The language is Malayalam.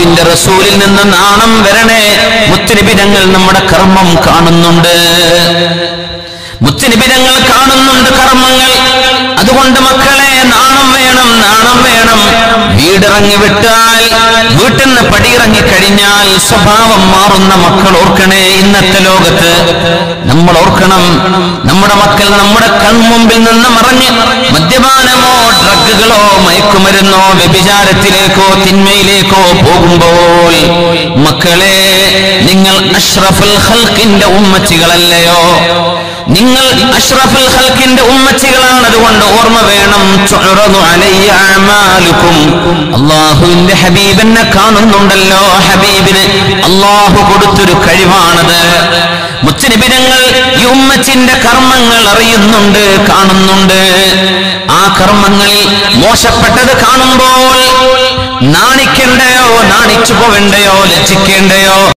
അള്ളാഹുവിന്റെ റസൂലിൽ നിന്ന് നാണം വരണേ മുത്തുനിബിതങ്ങൾ നമ്മുടെ കർമ്മം കാണുന്നുണ്ട് മുത്തുനിബിതങ്ങൾ കാണുന്നുണ്ട് കർമ്മങ്ങൾ അതുകൊണ്ട് മക്കളെ നാണം വേണം നാണം വേണം വീടിറങ്ങി വിട്ടാൽ വീട്ടിൽ നിന്ന് പടിയിറങ്ങി കഴിഞ്ഞാൽ സ്വഭാവം മാറുന്ന മക്കൾ ഓർക്കണേ ഇന്നത്തെ ലോകത്ത് നമ്മൾ ഓർക്കണം നമ്മുടെ മക്കൾ നമ്മുടെ കൺമുമ്പിൽ നിന്ന് മറഞ്ഞ് മദ്യപാനമോ ഡ്രഗുകളോ മയക്കുമരുന്നോ വ്യഭിചാരത്തിലേക്കോ തിന്മയിലേക്കോ പോകുമ്പോൾ മക്കളെ നിങ്ങൾ അഷ്റഫുൽ ഹൽക്കിന്റെ ഉമ്മച്ചികളല്ലയോ നിങ്ങൾ അഷ്റഫുൽ ഹൽക്കിന്റെ ഉമ്മച്ചികളാണ് അതുകൊണ്ട് ഓർമ്മ വേണം തുഅറദു അലയ്യ അഅമാലുക്കും അള്ളാഹുവിന്റെ ഹബീബിനെ കാണുന്നുണ്ടല്ലോ ഹബീബിന് അള്ളാഹു കൊടുത്തൊരു കഴിവാണത് മുച്ചനിബിനങ്ങൾ ഈ ഉമ്മച്ചിന്റെ കർമ്മങ്ങൾ അറിയുന്നുണ്ട് കാണുന്നുണ്ട് ആ കർമ്മങ്ങളിൽ മോശപ്പെട്ടത് കാണുമ്പോൾ നാണിക്കണ്ടയോ നാണിച്ചു പോവേണ്ടയോ ലജ്ജിക്കേണ്ടയോ